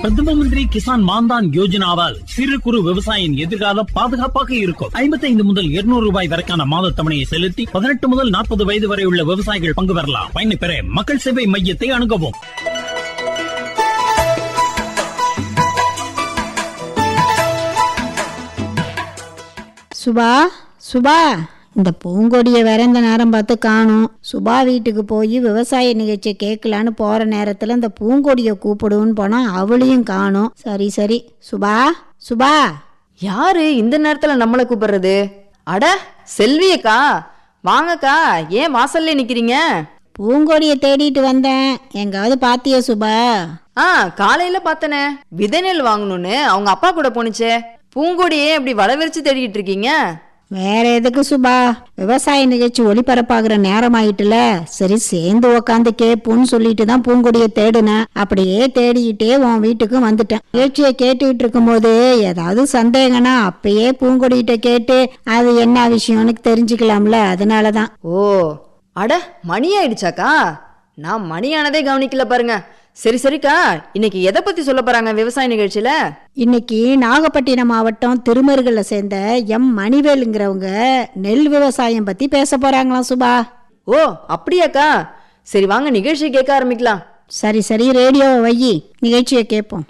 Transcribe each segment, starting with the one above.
பிரதம மந்திரி கிசான் மான்தான் யோஜனாவால் சிறு குறு விவசாயியின் எதிர்காலம் பாதுகாப்பாக இருக்கும் 55 முதல் 200 ரூபாய் வரைக்கான மாத தவணையை செலுத்தி பதினெட்டு முதல் நாற்பது வயது வரை உள்ள விவசாயிகள் பங்கு பெறலாம் பயனை பெற மக்கள் சேவை மையத்தை அணுகவும் சுபா சுபா இந்த பூங்கொடியை வேற இந்த நேரம் பார்த்து காணும் சுபா வீட்டுக்கு போய் விவசாய நிகழ்ச்சியை கேட்கலான்னு போற நேரத்துல இந்த பூங்கொடியை கூப்பிடுன்னு போனா அவளையும் காணும் சரி சரி சுபா சுபா யாரு இந்த நேரத்துல நம்மளை கூப்பிடுறது அட செல்வியக்கா வாங்கக்கா ஏன் வாசல்ல நிக்கிறீங்க பூங்கொடியை தேடிட்டு வந்தேன் எங்காவது பாத்தியா சுபா ஆ காலையில பார்த்தனே விதை நெல் வாங்கணும்னு அவங்க அப்பா கூட போனுச்சே பூங்கொடியே அப்படி வளவிரிச்சு தேடிட்டு இருக்கீங்க வேற எதுக்கு சுபா விவசாய நிகழ்ச்சி ஒளிபரப்பாகிற நேரம் ஆயிட்டுல சரி சேர்ந்து உக்காந்து கேட்போன்னு சொல்லிட்டு தான் பூங்கொடியை தேடினேன் அப்படியே தேடிக்கிட்டே உன் வீட்டுக்கு வந்துட்டேன் நிகழ்ச்சியை கேட்டுக்கிட்டு இருக்கும்போது ஏதாவது சந்தேகம்னா அப்பயே பூங்கொடிகிட்ட கேட்டு அது என்ன விஷயம்னு தெரிஞ்சுக்கலாம்ல அதனாலதான் ஓ அட மணி ஆயிடுச்சாக்கா நான் மணியானதே கவனிக்கல பாருங்க சரி சரிக்கா இன்னைக்கு எதை பத்தி சொல்ல போறாங்க விவசாய நிகழ்ச்சியில இன்னைக்கு நாகப்பட்டினம் மாவட்டம் திருமருகல்ல சேர்ந்த எம் மணிவேலுங்கிறவங்க நெல் விவசாயம் பத்தி பேச போறாங்களாம் சுபா ஓ அப்படியாக்கா சரி வாங்க நிகழ்ச்சி கேட்க ஆரம்பிக்கலாம் சரி சரி ரேடியோவை வை நிகழ்ச்சியை கேட்போம்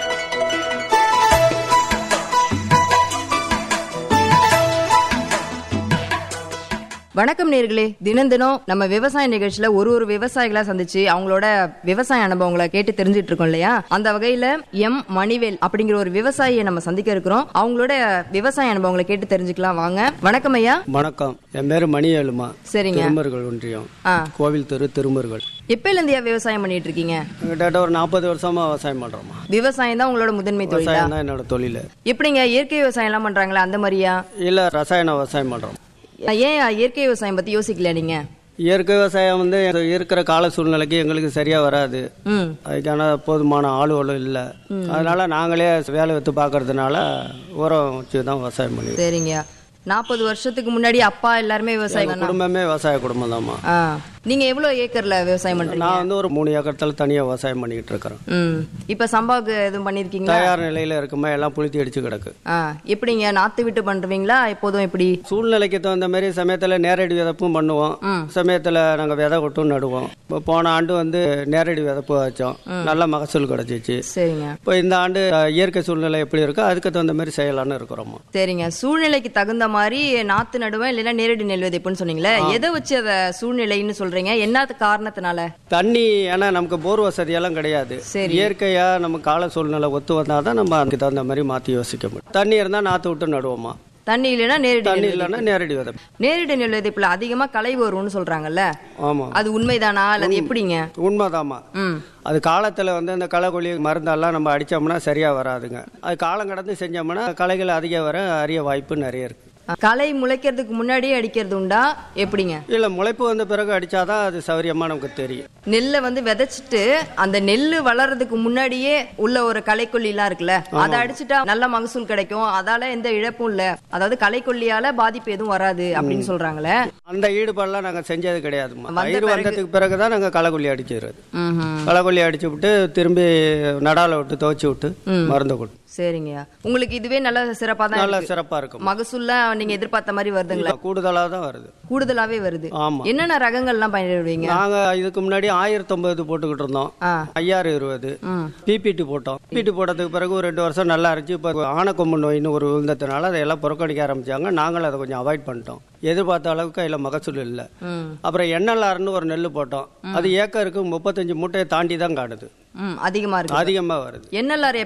வணக்கம் நேர்களே தினம் தினம் நம்ம விவசாய நிகழ்ச்சியில ஒரு ஒரு விவசாயிகளா சந்திச்சு அவங்களோட விவசாய அனுபவங்களை கேட்டு தெரிஞ்சிட்டு இருக்கோம் இல்லையா அந்த வகையில எம் மணிவேல் அப்படிங்கிற ஒரு விவசாயியை நம்ம சந்திக்க இருக்கிறோம் அவங்களோட விவசாய அனுபவங்களை கேட்டு தெரிஞ்சுக்கலாம் வாங்க வணக்கம் ஐயா வணக்கம் என் பேர் மணியேழுமா சரிங்க திருமருகல் ஒன்றியம் ஆ கோவில் தெரு திருமருகல் எப்பயில இருந்தியா விவசாயம் பண்ணிட்டு இருக்கீங்க கிட்டத்தட்ட ஒரு நாற்பது வருஷமா விவசாயம் பண்றோமா விவசாயம் தான் உங்களோட முதன்மை தொழிலா விவசாயம் தான் என்னோட தொழில் எப்படிங்க இயற்கை விவசாயம் எல்லாம் பண்றாங்களா அந்த மாதிரியா இல்ல ரசாயன விவசாயம் பண்றோம் ஏன் இயற்கை விவசாயம் பத்தி யோசிக்கல நீங்க இயற்கை விவசாயம் வந்து இருக்கிற கால சூழ்நிலைக்கு எங்களுக்கு சரியா வராது ம் அதுக்கான போதுமான ஆளுகளும் இல்லை அதனால நாங்களே வேலை வைத்து பார்க்கறதுனால உரம் வச்சு தான் விவசாயம் பண்ணி சரிங்க நாற்பது வருஷத்துக்கு முன்னாடி அப்பா எல்லாருமே விவசாயம் தானா? குடும்பமே விவசாய குடும்பம் தான்மா ஆ நீங்க எவ்வளவு ஏக்கர்ல விவசாயம் பண்றீங்க நான் வந்து ஒரு மூணு ஏக்கரத்தில் தனியா விவசாயம் பண்ணிக்கிட்டு இருக்கிறேன் ம் இப்ப சம்பாவுக்கு எதுவும் பண்ணிருக்கீங்களா தயார் நிலையில இருக்குமா எல்லாம் புளுத்தி அடிச்சு கிடக்கு ஆ எப்படிங்க நாத்து விட்டு பண்றீங்களா எப்போதும் எப்படி சூழ்நிலைக்கு தகுந்த மாதிரி சமயத்தில் நேரடி விதப்பும் பண்ணுவோம் சமயத்தில் நாங்கள் விதை கொட்டும் நடுவோம் இப்போ போன ஆண்டு வந்து நேரடி விதப்பு வச்சோம் நல்ல மகசூல் கிடைச்சிச்சு சரிங்க இப்போ இந்த ஆண்டு அஹ், இயற்கை சூழ்நிலை எப்படி இருக்கோ அதுக்கு தகுந்த மாதிரி செய்யலாம்னு இருக்கிறோம் சரிங்க சூழ்நிலைக்கு தகுந்த மாதிரி நாத்து நடுவேன் இல்லைன்னா நேரடி நெல் விதைப்புன்னு சொன்னீங்களே எதை வச்சு அத சூழ்நிலைன்னு சொல்றீங்க என்ன காரணத்தினால தண்ணி ஏன்னா நமக்கு போர் வசதியெல்லாம் கிடையாது சரி. இயற்கையா நம்ம கால சூழ்நிலை ஒத்து வந்தால் தான் நம்ம அதுக்கு தகுந்த மாதிரி மாற்றி யோசிக்க முடியும் தண்ணி இருந்தால் நாற்று விட்டு நடுவோமா தண்ணி இல்லைன்னா நேரடி தண்ணி நெல் இல்லைன்னா நேரடி விதப்பு நேரடி நெல் விதைப்புல அதிகமா களை வரும்னு சொல்றாங்கல்ல ஆமாம் அது உண்மைதானா அல்லது எப்படிங்க உண்மைதாம்மா ம் அது காலத்தில் வந்து இந்த களைக்கொல்லி மருந்தெல்லாம் நம்ம அடித்தோம்னா சரியாக வராதுங்க அது காலம் கடந்து செஞ்சோம்னா களைகள் அதிகம் வர அரிய வாய்ப்பு நிறைய இருக்கு களை முளைக்கிறதுக்கு முன்னாடியே அடிக்கிறது உண்டா எப்படிங்க இல்லை முளைப்பு வந்த பிறகு அடித்தாதான் அது சௌரியமாக நமக்கு தெரியும் நெல்லை வந்து விதைச்சிட்டு அந்த நெல்லு வளர்றதுக்கு முன்னாடியே உள்ள ஒரு களைக்கொல்லி எல்லாம் இருக்குல்ல அதை அடிச்சுட்டா நல்ல மகசூல் கிடைக்கும் அதால எந்த இழப்பும் இல்ல அதாவது களைக்கொல்லியால பாதிப்பு எதுவும் வராது அப்படின்னு சொல்றாங்களே அந்த ஈடுபாடெல்லாம் நாங்கள் செஞ்சது கிடையாதுமா வந்த பயிர் பிறகு- வந்ததுக்கு பிறகு தான் நாங்கள் களைக்கொல்லி அடிச்சிடுறது ம்ஹும். களைக்கொல்லி அடிச்சு விட்டு திரும்பி நடால விட்டு துவைச்சி விட்டு மருந்து கொடு சரிங்கய்யா உங்களுக்கு இதுவே நல்ல சிறப்பா தான் நல்லா இருக்கு. சிறப்பாக இருக்கும் மகசூல்லாம் நீங்க எதிர்பார்த்த மாதிரி வருதுங்களா கூடுதலாக தான் வருது கூடுதலாவே வருது ஆமா. என்னென்ன ரகங்கள்லாம் பயிரிடுவீங்க நாங்கள் இதுக்கு முன்னாடி ஆயிரத்தொம்பது போட்டுக்கிட்டு இருந்தோம் ஆ ஐயாயிரம் இருபது ம் பிபிடி போட்டோம் பிபிடி போட்டதுக்கு பிறகு ஒரு ரெண்டு வருஷம் நல்லா இருந்துச்சு இப்போ ஆனக்கொம்பு நோயின்னு ஒரு விழுந்ததுனால அதை எல்லாம் புறக்கணிக்க ஆரம்பிச்சாங்க நாங்களும் அதை கொஞ்சம் அவாய்ட் பண்ணிட்டோம் எதிர்பார்த்த அளவுக்கு அதில் மகசூல் இல்லை ம் அப்புறம் என்எல்ஆர்னு ஒரு நெல் போட்டோம் அது ஏக்கருக்கு முப்பத்தஞ்சு மூட்டையை தாண்டி தான் காணுது ம் அதிகமா இருக்கு அதிகமாக வருது என்எல்ஆர்